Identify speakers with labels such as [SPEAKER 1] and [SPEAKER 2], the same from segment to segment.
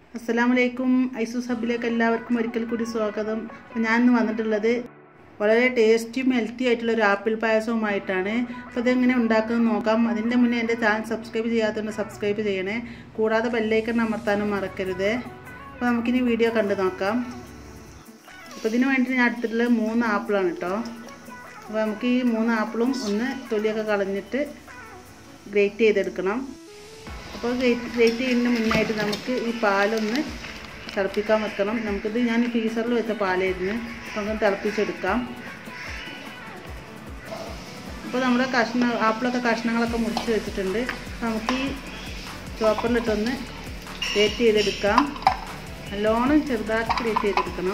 [SPEAKER 1] അസ്സലാമു അലൈക്കും ഐസു സബിലേക്ക് എല്ലാവർക്കും ഒരിക്കൽ കൂടി സ്വാഗതം അപ്പോൾ ഞാൻ ഇന്ന് വന്നിട്ടുള്ളത് വളരെ ടേസ്റ്റിയും ഹെൽത്തി ആയിട്ടുള്ള ഒരു ആപ്പിൾ പായസവുമായിട്ടാണ് അപ്പോൾ ഇതെങ്ങനെ ഉണ്ടാക്കുന്നത് നോക്കാം അതിൻ്റെ മുന്നേ എൻ്റെ ചാനൽ സബ്സ്ക്രൈബ് ചെയ്യാത്തതുകൊണ്ട് സബ്സ്ക്രൈബ് ചെയ്യണേ കൂടാതെ ബെല്ലൈക്കൺ അമർത്താനും മറക്കരുത് അപ്പോൾ നമുക്കിനി വീഡിയോ കണ്ടു നോക്കാം അപ്പോൾ ഇതിന് വേണ്ടി ഞാൻ എടുത്തിട്ടുള്ളത് മൂന്ന് ആപ്പിളാണ് കേട്ടോ അപ്പോൾ നമുക്ക് ഈ മൂന്ന് ആപ്പിളും ഒന്ന് തൊലിയൊക്കെ കളഞ്ഞിട്ട് ഗ്രേറ്റ് ചെയ്തെടുക്കണം അപ്പോൾ ഗ്രേറ്റ് ഗ്രേറ്റ് ചെയ്യുന്നതിന് മുന്നായിട്ട് നമുക്ക് ഈ പാലൊന്ന് തിളപ്പിക്കാൻ വെക്കണം നമുക്കിത് ഞാൻ ഫ്രീസറിൽ വെച്ച പാലായിരുന്നു അപ്പോൾ നമുക്ക് തിളപ്പിച്ചെടുക്കാം അപ്പോൾ നമ്മുടെ കഷ്ണ ആപ്പിളൊക്കെ കഷ്ണങ്ങളൊക്കെ മുറിച്ച് വെച്ചിട്ടുണ്ട് നമുക്ക് ഈ ചോപ്പറിലിട്ടൊന്ന് ഗ്രേറ്റ് ചെയ്തെടുക്കാം നല്ലോണം ചെറുതായിട്ട് ഗ്രേറ്റ് ചെയ്തെടുക്കണം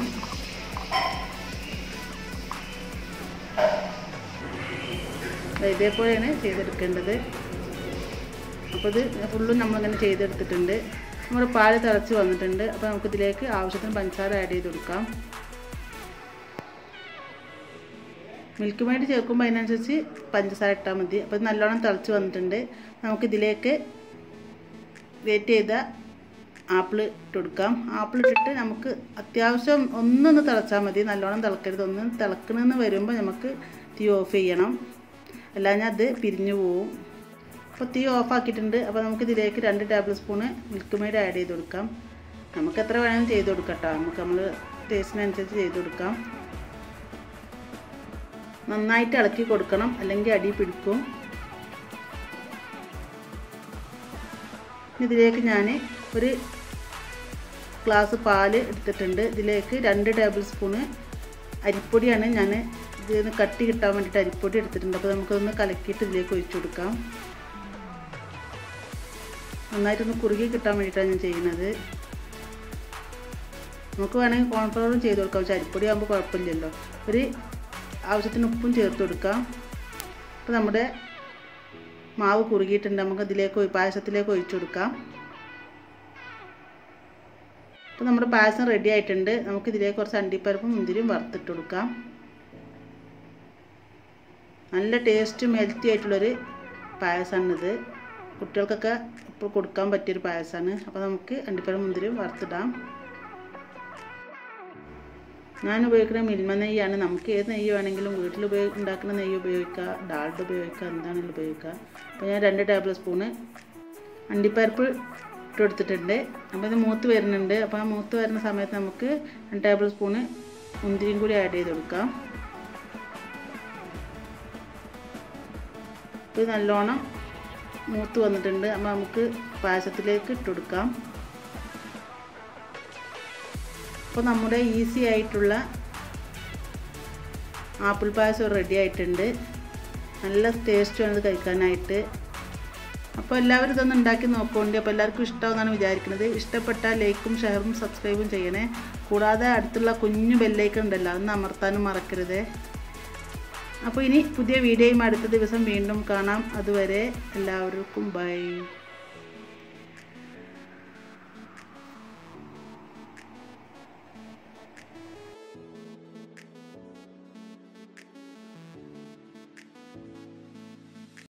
[SPEAKER 1] ഇതേപോലെയാണ് ചെയ്തെടുക്കേണ്ടത് അപ്പോൾ ഇത് ഫുള്ളും നമ്മളിങ്ങനെ ചെയ്തെടുത്തിട്ടുണ്ട് നമ്മുടെ പാല് തിളച്ച് വന്നിട്ടുണ്ട് അപ്പോൾ നമുക്കിതിലേക്ക് ആവശ്യത്തിന് പഞ്ചസാര ആഡ് ചെയ്ത് കൊടുക്കാം മിൽക്ക് മെയ്ഡ് ചേർക്കുമ്പോൾ അതിനനുസരിച്ച് പഞ്ചസാര ഇട്ടാൽ മതി അപ്പോൾ ഇത് നല്ലോണം തിളച്ച് വന്നിട്ടുണ്ട് നമുക്കിതിലേക്ക് വെയിറ്റ് ചെയ്ത ആപ്പിൾ ഇട്ട് കൊടുക്കാം ആപ്പിൾ ഇട്ടിട്ട് നമുക്ക് അത്യാവശ്യം ഒന്നൊന്ന് തിളച്ചാൽ മതി നല്ലോണം തിളക്കരുത് ഒന്ന് തിളക്കണമെന്ന് വരുമ്പോൾ നമുക്ക് തീ ഓഫ് ചെയ്യണം അല്ലാഞ്ഞാൽ അത് പിരിഞ്ഞു പോവും അപ്പോൾ തീ ഓഫ് ആക്കിയിട്ടുണ്ട് അപ്പോൾ നമുക്ക് ഇതിലേക്ക് രണ്ട് tablespoon milkmaid add ചെയ്ത് കൊടുക്കാം നമുക്ക് എത്ര വേണമെങ്കിലും ചെയ്ത് കൊടുക്കാം കേട്ടോ നമുക്ക് നമ്മൾ ടേസ്റ്റിനനുസരിച്ച് ചെയ്ത് കൊടുക്കാം നന്നായിട്ട് ഇളക്കി കൊടുക്കണം അല്ലെങ്കിൽ അടി പിടിക്കും ഇതിലേക്ക് ഞാൻ ഒരു ഗ്ലാസ് പാല് എടുത്തിട്ടുണ്ട് ഇതിലേക്ക് രണ്ട് ടേബിൾ സ്പൂണ് അരിപ്പൊടിയാണ് ഞാൻ ഇതിന് കട്ടി കിട്ടാൻ വേണ്ടിയിട്ട് അരിപ്പൊടി എടുത്തിട്ടുണ്ട് അപ്പോൾ നമുക്കൊന്ന് കലക്കിയിട്ട് ഇതിലേക്ക് ഒഴിച്ചു കൊടുക്കാം നന്നായിട്ടൊന്ന് കുറുകി കിട്ടാൻ വേണ്ടിയിട്ടാണ് ഞാൻ ചെയ്യുന്നത് നമുക്ക് വേണമെങ്കിൽ കോൺഫ്ലവറും ചെയ്ത് കൊടുക്കാം പക്ഷേ അരിപ്പൊടി ആകുമ്പോൾ കുഴപ്പമില്ലല്ലോ ഒരു ആവശ്യത്തിന് ഉപ്പും ചേർത്ത് കൊടുക്കാം അപ്പോൾ നമ്മുടെ മാവ് കുറുകിയിട്ടുണ്ട് നമുക്ക് ഇതിലേക്ക് പായസത്തിലേക്ക് ഒഴിച്ചു കൊടുക്കാം അപ്പോൾ നമ്മുടെ പായസം റെഡി ആയിട്ടുണ്ട് നമുക്ക് ഇതിലേക്ക് കുറച്ച് അണ്ടിപ്പരിപ്പും മുന്തിരിയും വറുത്തിട്ട് കൊടുക്കാം നല്ല ടേസ്റ്റും ഹെൽത്തി ആയിട്ടുള്ളൊരു പായസമാണിത് കുട്ടികൾക്കൊക്കെ ഇപ്പോൾ കൊടുക്കാൻ പറ്റിയൊരു പായസമാണ് അപ്പോൾ നമുക്ക് അണ്ടിപ്പഴം മുന്തിരിയും വറുത്തിടാം ഞാൻ ഉപയോഗിക്കുന്ന മിൽമ നെയ്യാണ് നമുക്ക് ഏത് നെയ്യ് വേണമെങ്കിലും വീട്ടിൽ ഉപയോഗി ഉണ്ടാക്കുന്ന നെയ്യ് ഉപയോഗിക്കുക ഡാൾഡ് ഉപയോഗിക്കുക എന്താണെങ്കിലും ഉപയോഗിക്കുക അപ്പോൾ ഞാൻ രണ്ട് ടേബിൾ സ്പൂണ് അണ്ടിപ്പരിപ്പ് ഇട്ട് കൊടുത്തിട്ടുണ്ട് അപ്പോൾ ഇത് മൂത്ത് വരുന്നുണ്ട് അപ്പോൾ ആ മൂത്ത് വരുന്ന സമയത്ത് നമുക്ക് രണ്ട് ടേബിൾ സ്പൂണ് മുന്തിരിയും കൂടി ആഡ് ചെയ്ത് കൊടുക്കാം ഇത് നല്ലോണം മൂത്ത് വന്നിട്ടുണ്ട് അപ്പോൾ നമുക്ക് പായസത്തിലേക്ക് ഇട്ട് കൊടുക്കാം അപ്പോൾ നമ്മുടെ ഈസി ആയിട്ടുള്ള ആപ്പിൾ പായസം റെഡി ആയിട്ടുണ്ട് നല്ല ടേസ്റ്റുമാണ് ഇത് കഴിക്കാനായിട്ട് അപ്പോൾ എല്ലാവരും ഇതൊന്ന് ഉണ്ടാക്കി നോക്കുന്നുണ്ട് അപ്പോൾ എല്ലാവർക്കും ഇഷ്ടമാണെന്നാണ് വിചാരിക്കുന്നത് ഇഷ്ടപ്പെട്ടാൽ ലൈക്കും ഷെയറും സബ്സ്ക്രൈബും ചെയ്യണേ കൂടാതെ അടുത്തുള്ള കുഞ്ഞു ബെല്ലൈക്കൺ ഉണ്ടല്ലോ അതൊന്ന് അമർത്താനും മറക്കരുത് അപ്പോൾ ഇനി പുതിയ വീഡിയോയും അടുത്ത ദിവസം വീണ്ടും കാണാം അതുവരെ എല്ലാവർക്കും ബൈ